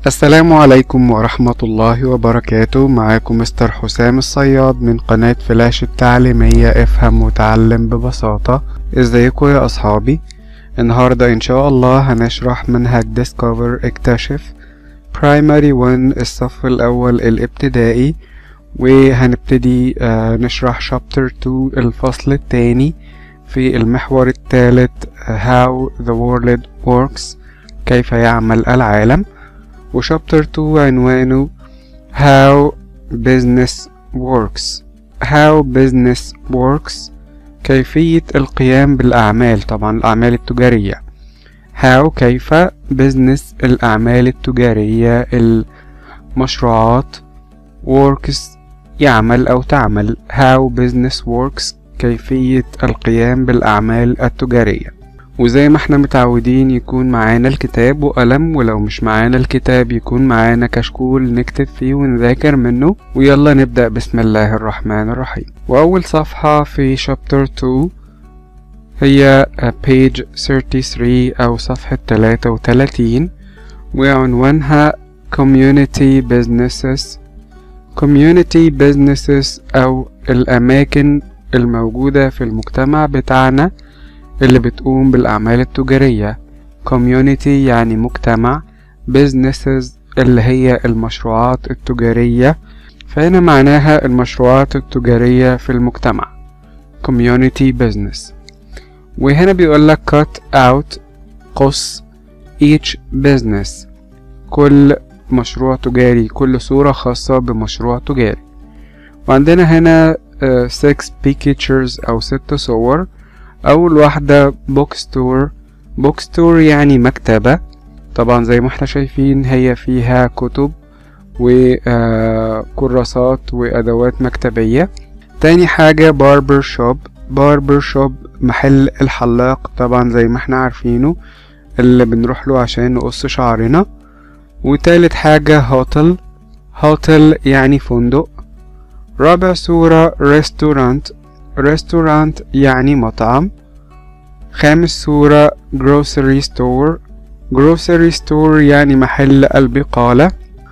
السلام عليكم ورحمة الله وبركاته معاكم مستر حسام الصياد من قناة فلاش التعليمية افهم وتعلم ببساطة ازيكم يا اصحابي النهاردة ان شاء الله هنشرح منهج ديسكفر اكتشف برايمري 1 الصف الاول الابتدائي وهنبتدي آه، نشرح شابتر 2 الفصل الثاني في المحور الثالث how the world works كيف يعمل العالم وشابتر 2 عنوانه How Business Works How Business Works كيفية القيام بالأعمال طبعا الأعمال التجارية How كيف Business الأعمال التجارية المشروعات Works يعمل أو تعمل How Business Works كيفية القيام بالأعمال التجارية وزي ما احنا متعودين يكون معانا الكتاب وقلم ولو مش معانا الكتاب يكون معانا كشكول نكتب فيه ونذاكر منه ويلا نبدأ بسم الله الرحمن الرحيم وأول صفحة في شابتر 2 هي page 33 أو صفحة 33 وعنوانها community businesses community businesses أو الأماكن الموجودة في المجتمع بتاعنا اللي بتقوم بالأعمال التجارية community يعني مجتمع businesses اللي هي المشروعات التجارية فهنا معناها المشروعات التجارية في المجتمع community business وهنا بيقول لك cut out قص each business كل مشروع تجاري كل صورة خاصة بمشروع تجاري وعندنا هنا uh, six pictures أو ست صور أول واحدة بوك ستور بوك ستور يعني مكتبة طبعا زي ما احنا شايفين هي فيها كتب وكراسات وأدوات مكتبية تاني حاجة باربر شوب باربر شوب محل الحلاق طبعا زي ما احنا عارفينه اللي بنروح له عشان نقص شعرنا وتالت حاجة هوتل هوتل يعني فندق رابع صورة ريستورانت ريستورانت يعني مطعم خامس صورة grocery store grocery store يعني محل البقالة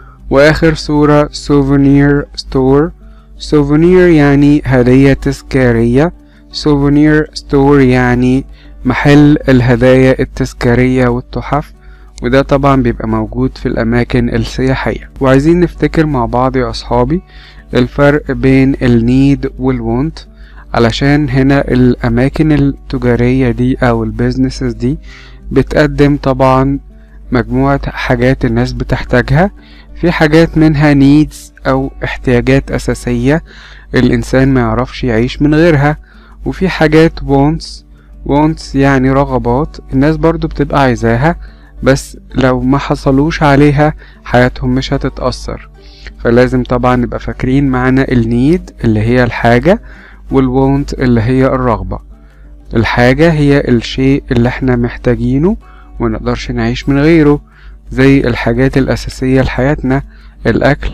وآخر صورة souvenir store souvenir يعني هدية تذكارية souvenir store يعني محل الهدايا التذكارية والتحف وده طبعا بيبقى موجود في الأماكن السياحية وعايزين نفتكر مع بعض يا أصحابي الفرق بين النيد والوونت علشان هنا الأماكن التجارية دي أو البيزنسز دي بتقدم طبعا مجموعة حاجات الناس بتحتاجها في حاجات منها needs أو احتياجات أساسية الإنسان ما يعرفش يعيش من غيرها وفي حاجات wants wants يعني رغبات الناس برضو بتبقى عايزاها بس لو ما حصلوش عليها حياتهم مش هتتأثر فلازم طبعا نبقى فاكرين معنا النيد اللي هي الحاجة والوونت اللي هي الرغبة الحاجة هي الشيء اللي احنا محتاجينه ونقدرش نعيش من غيره زي الحاجات الأساسية لحياتنا الأكل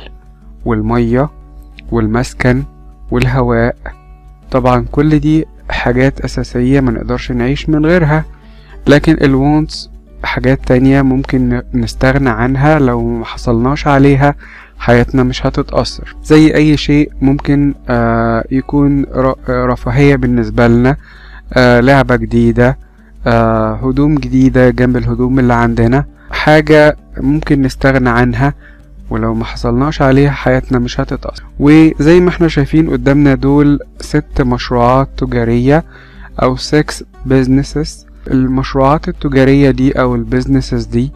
والمية والمسكن والهواء طبعا كل دي حاجات أساسية ما نقدرش نعيش من غيرها لكن الوونتس حاجات تانية ممكن نستغنى عنها لو محصلناش عليها حياتنا مش هتتأثر زي أي شيء ممكن آه يكون رفاهية بالنسبة لنا آه لعبة جديدة آه هدوم جديدة جنب الهدوم اللي عندنا حاجة ممكن نستغنى عنها ولو ما حصلناش عليها حياتنا مش هتتأثر وزي ما احنا شايفين قدامنا دول ست مشروعات تجارية أو six businesses المشروعات التجارية دي أو البيزنسز دي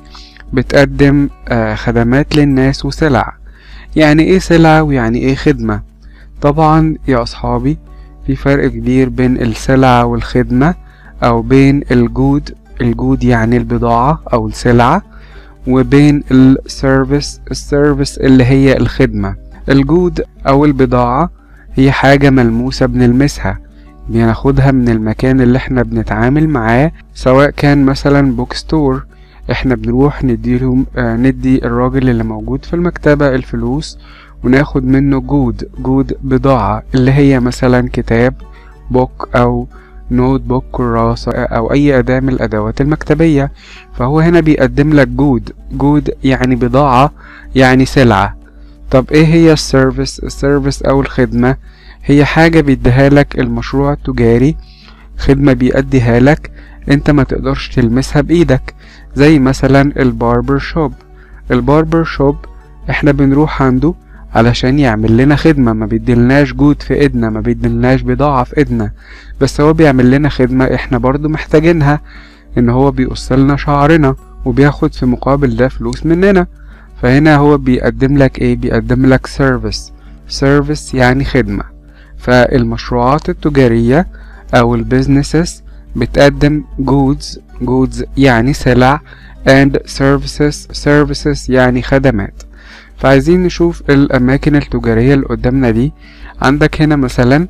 بتقدم آه خدمات للناس وسلع يعني ايه سلعة ويعني ايه خدمة طبعا يا اصحابي في فرق كبير بين السلعة والخدمة او بين الجود الجود يعني البضاعة او السلعة وبين السيرفيس السيرفيس اللي هي الخدمة الجود او البضاعة هي حاجة ملموسة بنلمسها بناخدها من المكان اللي احنا بنتعامل معاه سواء كان مثلا بوك ستور احنا بنروح نديلهم آه ندي الراجل اللي موجود في المكتبة الفلوس وناخد منه جود جود بضاعة اللي هي مثلا كتاب بوك او نوت بوك كراسة أو أي أداة من الأدوات المكتبية فهو هنا بيقدم لك جود جود يعني بضاعة يعني سلعة طب ايه هي السيرفيس السيرفيس أو الخدمة هي حاجة بيديها لك المشروع التجاري خدمة بيأديها لك انت ما تقدرش تلمسها بإيدك زي مثلا الباربر شوب الباربر شوب احنا بنروح عنده علشان يعمل لنا خدمة ما بيديلناش جود في ايدنا ما بيديلناش بضاعة في ايدنا بس هو بيعمل لنا خدمة احنا برضو محتاجينها ان هو بيقصلنا شعرنا وبياخد في مقابل ده فلوس مننا فهنا هو بيقدم لك ايه بيقدم لك سيرفيس سيرفيس يعني خدمة فالمشروعات التجارية او البيزنسز بتقدم goods goods يعني سلع and services services يعني خدمات فعايزين نشوف الأماكن التجارية اللي قدامنا دي عندك هنا مثلا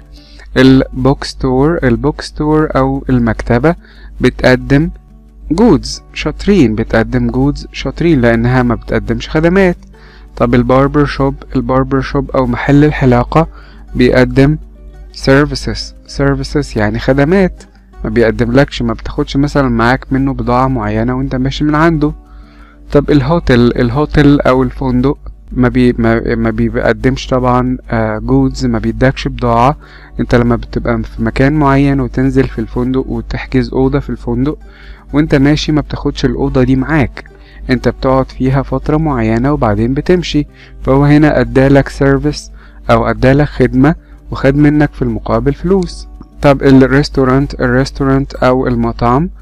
البوك ستور البوك ستور أو المكتبة بتقدم جودز شاطرين بتقدم جودز شاطرين لأنها ما بتقدمش خدمات طب الباربر شوب الباربر شوب أو محل الحلاقة بيقدم services services يعني خدمات ما بيقدملكش ما بتاخدش مثلا معاك منه بضاعة معينة وانت ماشي من عنده طب الهوتل الهوتل او الفندق ما بي ما, ما بيقدمش طبعا جودز ما بيدكش بضاعة انت لما بتبقى في مكان معين وتنزل في الفندق وتحجز اوضة في الفندق وانت ماشي ما بتاخدش الاوضة دي معاك انت بتقعد فيها فترة معينة وبعدين بتمشي فهو هنا ادالك سيرفيس او ادالك خدمة وخد منك في المقابل فلوس طب الريستورانت الريستورانت او المطعم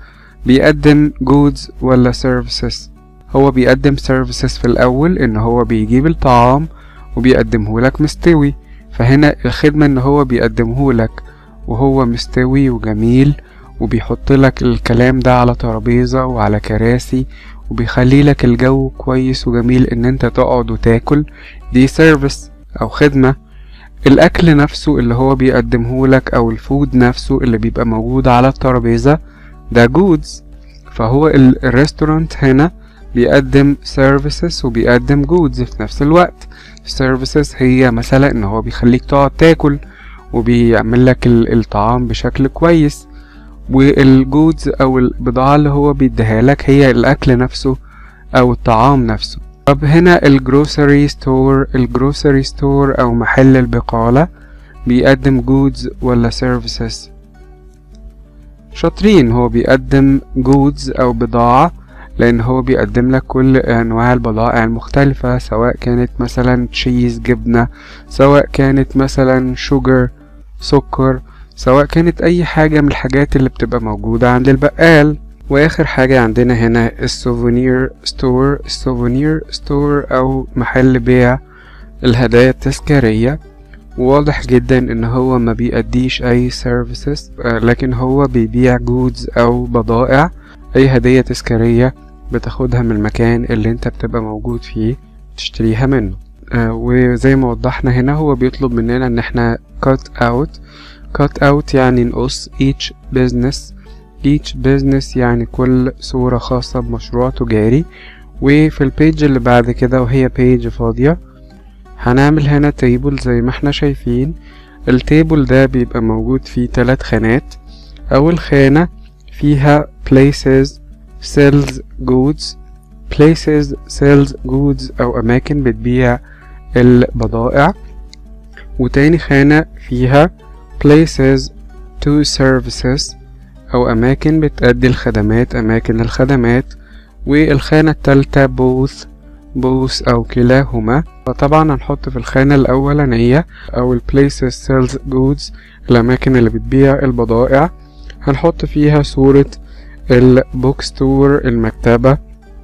بيقدم جودز ولا سيرفيسز هو بيقدم سيرفيسز في الاول ان هو بيجيب الطعام وبيقدمه لك مستوي فهنا الخدمة ان هو بيقدمه لك وهو مستوي وجميل وبيحط لك الكلام ده على ترابيزة وعلى كراسي وبيخلي لك الجو كويس وجميل ان انت تقعد وتاكل دي سيرفيس او خدمة الاكل نفسه اللي هو بيقدمه لك او الفود نفسه اللي بيبقى موجود على الترابيزة ده جودز فهو الريستورانت هنا بيقدم services وبيقدم goods في نفس الوقت services هي مثلا ان هو بيخليك تقعد تاكل وبيعمل لك الطعام بشكل كويس والجودز او البضاعة اللي هو بيديها لك هي الاكل نفسه او الطعام نفسه طب هنا الجروسري ستور الجروسري ستور او محل البقالة بيقدم جودز ولا services شاطرين هو بيقدم جودز او بضاعة لان هو بيقدم لك كل انواع البضائع المختلفة سواء كانت مثلا تشيز جبنة سواء كانت مثلا شوجر سكر سواء كانت اي حاجة من الحاجات اللي بتبقى موجودة عند البقال واخر حاجة عندنا هنا السوفونير ستور السوفونير ستور او محل بيع الهدايا التذكارية واضح جدا ان هو ما بيأديش اي سيرفيسز لكن هو بيبيع جودز او بضائع اي هدية تذكارية بتاخدها من المكان اللي انت بتبقى موجود فيه تشتريها منه آه وزي ما وضحنا هنا هو بيطلب مننا ان احنا cut out cut out يعني نقص each business each business يعني كل صورة خاصة بمشروع تجاري وفي البيج اللي بعد كده وهي بيج فاضية هنعمل هنا تيبل زي ما احنا شايفين التيبل ده بيبقى موجود فيه تلات خانات اول خانة فيها places sells goods places sells goods أو أماكن بتبيع البضائع وتاني خانة فيها places to services أو أماكن بتأدي الخدمات أماكن الخدمات والخانة التالتة both both أو كلاهما فطبعا هنحط في الخانة الأولانية أو ال places sells goods الأماكن اللي بتبيع البضائع هنحط فيها صورة البوك ستور المكتبة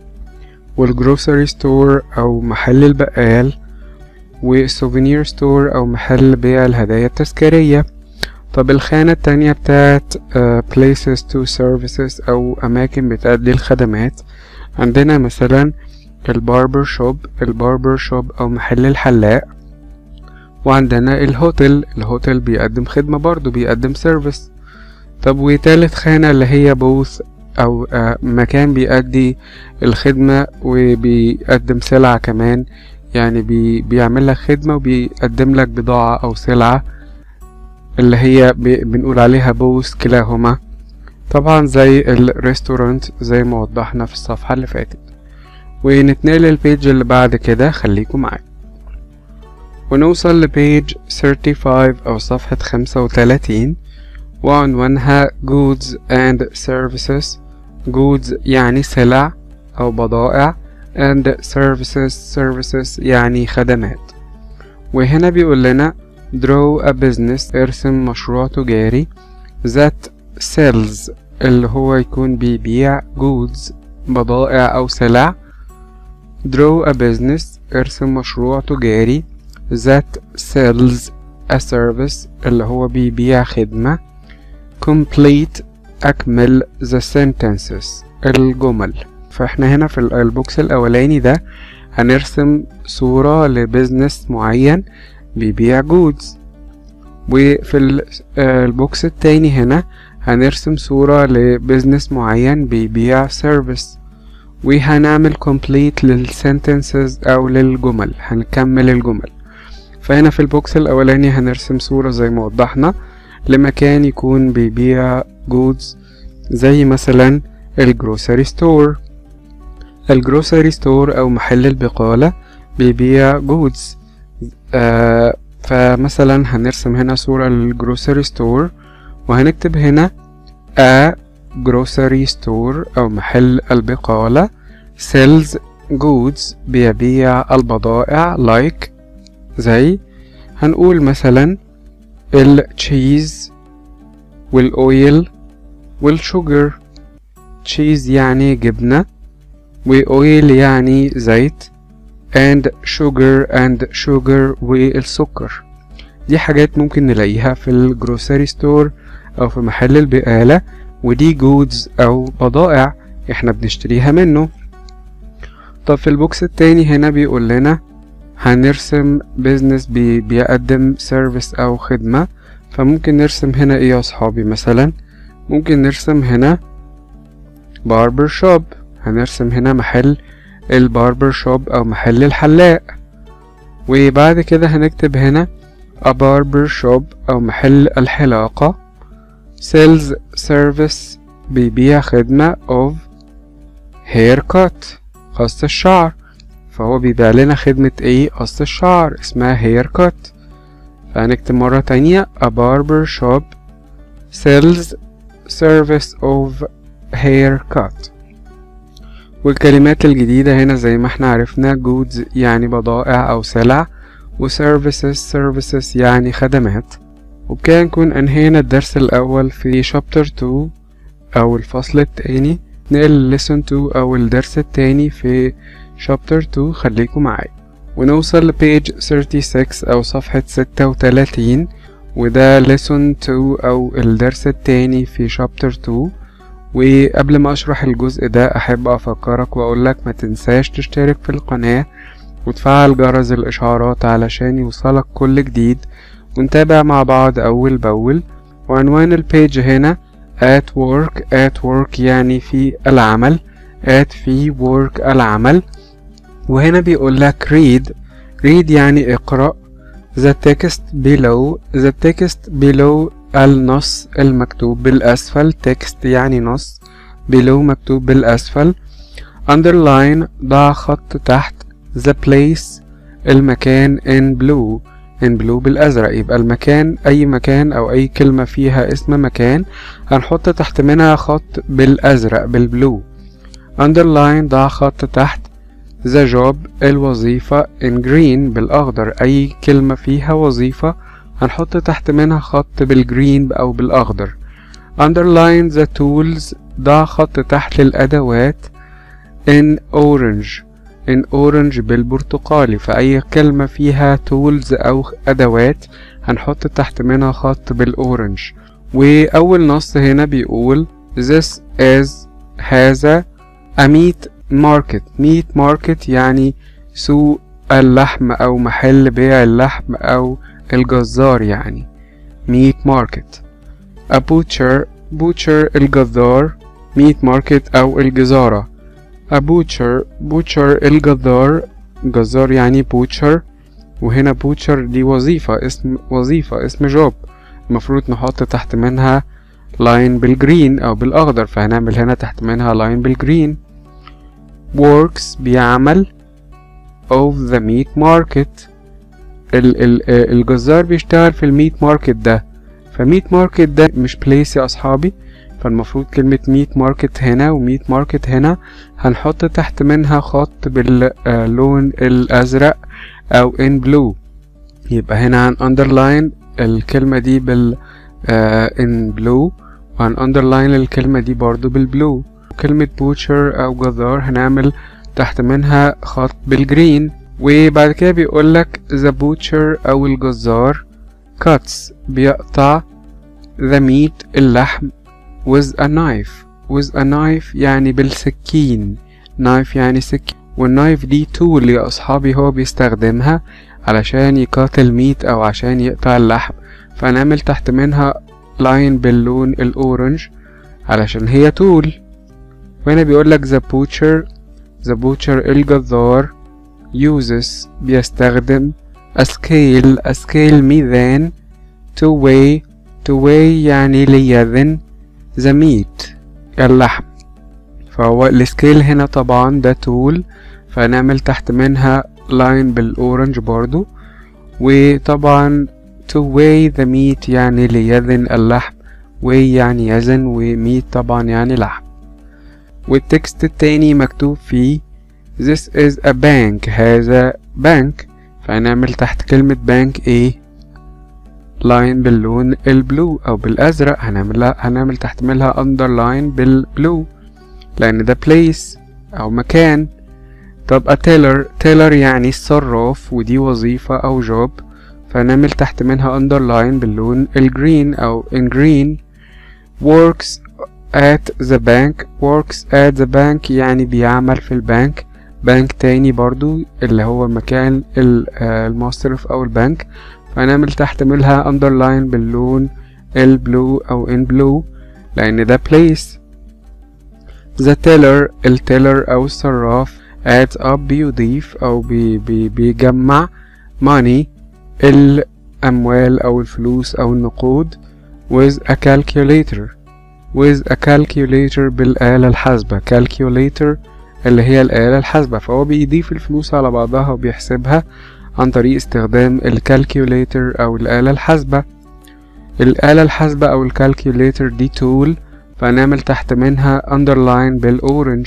والجروسري ستور أو محل البقال والسوفينير ستور أو محل بيع الهدايا التذكارية طب الخانة التانية بتاعت uh, places to services أو أماكن بتأدي الخدمات عندنا مثلا الباربر شوب الباربر شوب أو محل الحلاق وعندنا الهوتل الهوتل بيقدم خدمة برضو بيقدم سيرفيس طب وتالت خانة اللي هي بوث أو آه مكان بيأدي الخدمة وبيقدم سلعة كمان يعني بي بيعمل لك خدمة وبيقدم لك بضاعة أو سلعة اللي هي ب- بنقول عليها بوث كلاهما طبعا زي الريستورانت زي ما وضحنا في الصفحة اللي فاتت ونتنقل للبيج اللي بعد كده خليكم معايا ونوصل لبيج 35 أو صفحة 35 وعنوانها goods and services goods يعني سلع أو بضائع and services services يعني خدمات وهنا بيقول لنا draw a business ارسم مشروع تجاري that sells اللي هو يكون بيبيع goods بضائع أو سلع draw a business ارسم مشروع تجاري that sells a service اللي هو بيبيع خدمة complete أكمل the sentences الجمل فاحنا هنا في ال- البوكس الأولاني ده هنرسم صورة لبزنس معين بيبيع goods وفي ال- آه، البوكس التاني هنا هنرسم صورة لبزنس معين بيبيع service وهنعمل complete للsentences أو للجمل هنكمل الجمل فهنا في البوكس الأولاني هنرسم صورة زي ما وضحنا لمكان يكون بيبيع goods زي مثلا الجروسري ستور الجروسري ستور أو محل البقالة بيبيع goods آه فمثلا هنرسم هنا صورة للجروسري ستور وهنكتب هنا a grocery store أو محل البقالة sells goods بيبيع البضائع like زي هنقول مثلا التشيز والأويل والشوجر تشيز يعني جبنة وأويل يعني زيت and sugar and sugar والسكر دي حاجات ممكن نلاقيها في الجروسري ستور أو في محل البقالة ودي جودز أو بضائع احنا بنشتريها منه طب في البوكس التاني هنا بيقول لنا هنرسم بيزنس بي بيقدم سيرفيس أو خدمة فممكن نرسم هنا ايه يا صحابي مثلا ممكن نرسم هنا باربر شوب هنرسم هنا محل الباربر شوب أو محل الحلاق وبعد كده هنكتب هنا a barber shop أو محل الحلاقة sells service بيبيع خدمة of haircut قص الشعر فهو بيبيع لنا خدمة ايه قص الشعر اسمها haircut فهنكتب مرة تانية a barber shop sells service of haircut والكلمات الجديدة هنا زي ما احنا عرفنا goods يعني بضائع أو سلع و services services يعني خدمات وبكده نكون أنهينا الدرس الأول في chapter 2 أو الفصل التاني نقل lesson 2 أو الدرس التاني في chapter 2 خليكم معايا ونوصل لبيج 36 أو صفحة 36 وده lesson 2 أو الدرس التاني في chapter 2 وقبل ما اشرح الجزء ده احب افكرك واقولك ما تنساش تشترك في القناة وتفعل جرس الاشعارات علشان يوصلك كل جديد ونتابع مع بعض اول باول وعنوان البيج هنا at work at work يعني في العمل at في work العمل وهنا بيقول لك read read يعني اقرأ the text below the text below النص المكتوب بالأسفل text يعني نص below مكتوب بالأسفل underline ضع خط تحت the place المكان in blue in blue بالأزرق يبقى المكان أي مكان أو أي كلمة فيها اسم مكان هنحط تحت منها خط بالأزرق بالبلو underline ضع خط تحت the job الوظيفة in green بالأخضر أي كلمة فيها وظيفة هنحط تحت منها خط بالجرين أو بالأخضر underline the tools ضع خط تحت الأدوات in orange in orange بالبرتقالي فأي كلمة فيها tools أو أدوات هنحط تحت منها خط بالأورنج وأول نص هنا بيقول this is هذا a meat market meat market يعني سوق اللحم أو محل بيع اللحم أو الجزار يعني meat market a butcher butcher الجزار meat market أو الجزارة a butcher butcher الجزار جزار يعني butcher وهنا butcher دي وظيفة اسم وظيفة اسم job المفروض نحط تحت منها لاين بالجرين او بالاخضر فهنعمل هنا تحت منها لاين بالجرين works بيعمل of the meat market ال ال الجزار بيشتغل في الميت ماركت ده فميت ماركت ده مش بليس يا اصحابي فالمفروض كلمة ميت ماركت هنا وميت ماركت هنا هنحط تحت منها خط باللون الازرق او in blue يبقى هنا هن underline الكلمة دي بال in blue وهن underline الكلمة دي برضو بالبلو كلمة butcher أو جزار هنعمل تحت منها خط بالجرين وبعد كده بيقولك the butcher أو الجزار cuts بيقطع the meat اللحم with a knife with a knife يعني بالسكين knife يعني سكين والنايف دي tool يا أصحابي هو بيستخدمها علشان يقاتل ميت أو عشان يقطع اللحم فنعمل تحت منها لاين باللون الأورنج علشان هي tool وهنا بيقولك the butcher the butcher الجزار uses بيستخدم a scale a scale ميزان to weigh to weigh يعني ليزن the meat اللحم فهو السكيل هنا طبعا ده تول فنعمل تحت منها لاين بالأورنج برضو وطبعا to weigh the meat يعني ليزن اللحم weigh يعني يزن وميت طبعا يعني لحم والتكست التاني مكتوب فيه This is a bank هذا بنك فهنعمل تحت كلمة بنك ايه لاين باللون البلو او بالازرق هنعملها هنعمل تحت منها underline بالبلو لان ده place او مكان طب a teller teller يعني الصراف ودي وظيفة او job فهنعمل تحت منها underline باللون الجرين او in green works at the bank works at the bank يعني بيعمل في البنك بنك تاني برضو اللي هو مكان المصرف او البنك فهنعمل تحت منها underline باللون البلو او in blue لان ده place the teller التيلر او الصراف adds up بيضيف او بي بي بيجمع money الاموال او الفلوس او النقود with a calculator with a calculator بالآلة الحاسبة calculator اللي هي الآلة الحاسبة فهو بيضيف الفلوس على بعضها وبيحسبها عن طريق استخدام الكالكيوليتر أو الآلة الحاسبة الآلة الحاسبة أو الكالكيوليتر دي تول فهنعمل تحت منها underline بالأورنج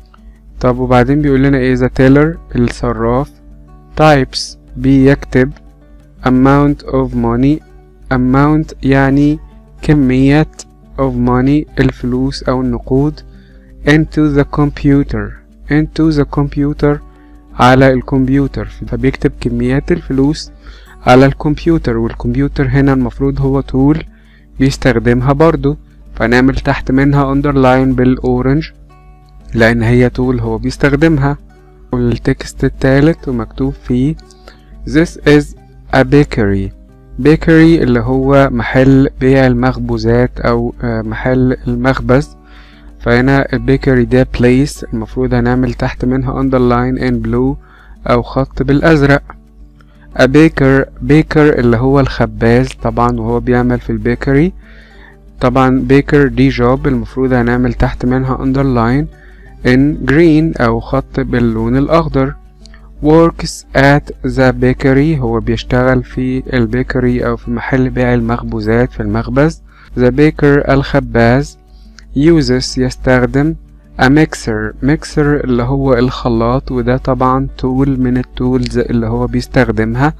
طب وبعدين بيقول لنا ايه the teller الصراف types بيكتب amount of money amount يعني كمية of money الفلوس أو النقود into the computer into the computer على الكمبيوتر فبيكتب كميات الفلوس على الكمبيوتر والكمبيوتر هنا المفروض هو تول بيستخدمها برضو فنعمل تحت منها underline بالأورنج لأن هي تول هو بيستخدمها والتكست التالت ومكتوب فيه This is a bakery bakery اللي هو محل بيع المخبوزات أو محل المخبز فهنا البيكري ده place المفروض هنعمل تحت منها underline in blue أو خط بالأزرق a baker baker اللي هو الخباز طبعا وهو بيعمل في البيكري طبعا baker دي job المفروض هنعمل تحت منها underline in green أو خط باللون الأخضر works at the bakery هو بيشتغل في البيكري أو في محل بيع المخبوزات في المخبز the baker الخباز uses يستخدم a mixer mixer اللي هو الخلاط وده طبعا tool من التولز اللي هو بيستخدمها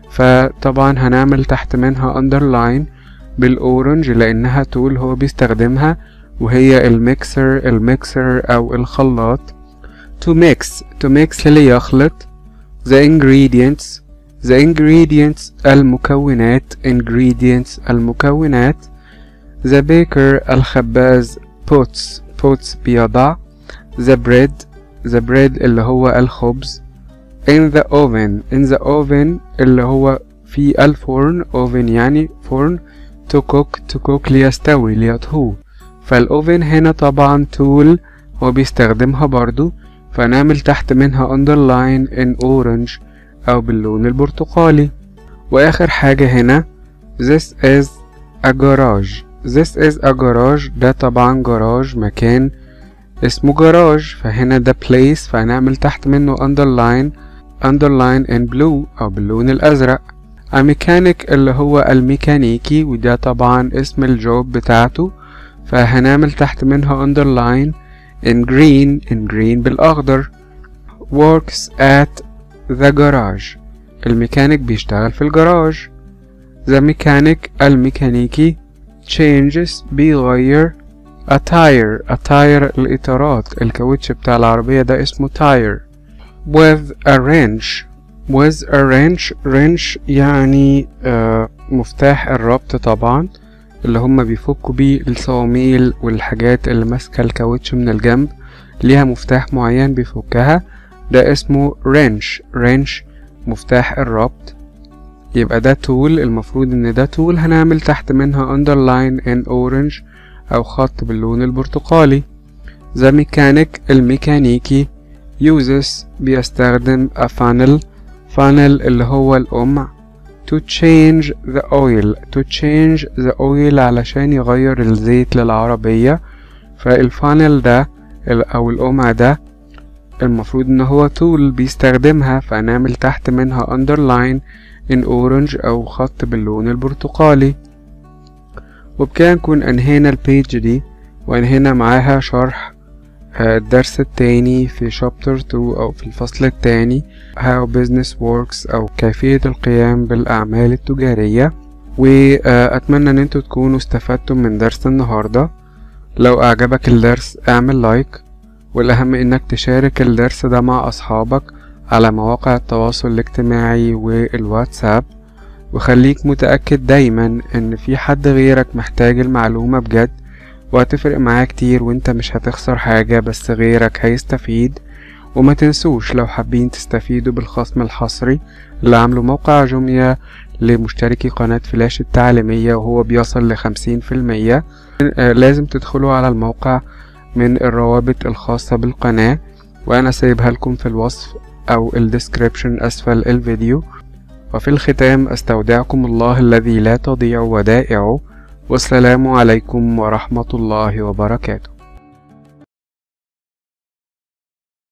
فطبعا هنعمل تحت منها underline بالأورنج لأنها tool هو بيستخدمها وهي الميكسر الميكسر أو الخلاط to mix to mix ليخلط the ingredients the ingredients المكونات ingredients المكونات the baker الخباز puts puts بيضع the bread the bread اللي هو الخبز in the oven in the oven اللي هو في الفرن oven يعني فرن to cook to cook ليستوي ليطهو فالأوفن هنا طبعا tool هو بيستخدمها برضو فنعمل تحت منها underline in orange أو باللون البرتقالي وآخر حاجة هنا this is a garage this is a garage ده طبعا جراج مكان اسمه جراج فهنا ده place فهنعمل تحت منه underline underline in blue أو باللون الأزرق a mechanic اللي هو الميكانيكي وده طبعا اسم الجوب بتاعته فهنعمل تحت منها underline in green in green بالأخضر works at the garage الميكانيك بيشتغل في الجراج the mechanic الميكانيكي changes بيغير a tire a tire الإطارات الكاوتش بتاع العربية ده اسمه tire with a wrench with a wrench wrench يعني آه مفتاح الربط طبعا اللي هما بيفكوا بيه الصواميل والحاجات اللي ماسكة الكاوتش من الجنب ليها مفتاح معين بيفكها ده اسمه wrench wrench مفتاح الربط يبقى ده تول المفروض ان ده تول هنعمل تحت منها underline in orange او خط باللون البرتقالي the mechanic الميكانيكي uses بيستخدم a funnel funnel اللي هو القمع to change the oil to change the oil علشان يغير الزيت للعربية فالفانل ده او القمع ده المفروض ان هو tool بيستخدمها فنعمل تحت منها underline in orange او خط باللون البرتقالي وبكده نكون انهينا البيج دي وانهينا معاها شرح الدرس التاني في شابتر 2 أو في الفصل التاني How Business Works أو كيفية القيام بالأعمال التجارية وأتمنى أن انتوا تكونوا استفدتم من درس النهاردة لو أعجبك الدرس اعمل لايك والأهم إنك تشارك الدرس ده مع أصحابك على مواقع التواصل الاجتماعي والواتساب وخليك متأكد دايما إن في حد غيرك محتاج المعلومة بجد وهتفرق معاه كتير وانت مش هتخسر حاجة بس غيرك هيستفيد وما تنسوش لو حابين تستفيدوا بالخصم الحصري اللي عامله موقع جوميا لمشتركي قناة فلاش التعليمية وهو بيصل لخمسين في المية لازم تدخلوا على الموقع من الروابط الخاصة بالقناة وأنا سايبها لكم في الوصف أو الديسكريبشن أسفل الفيديو وفي الختام أستودعكم الله الذي لا تضيع ودائعه والسلام عليكم ورحمة الله وبركاته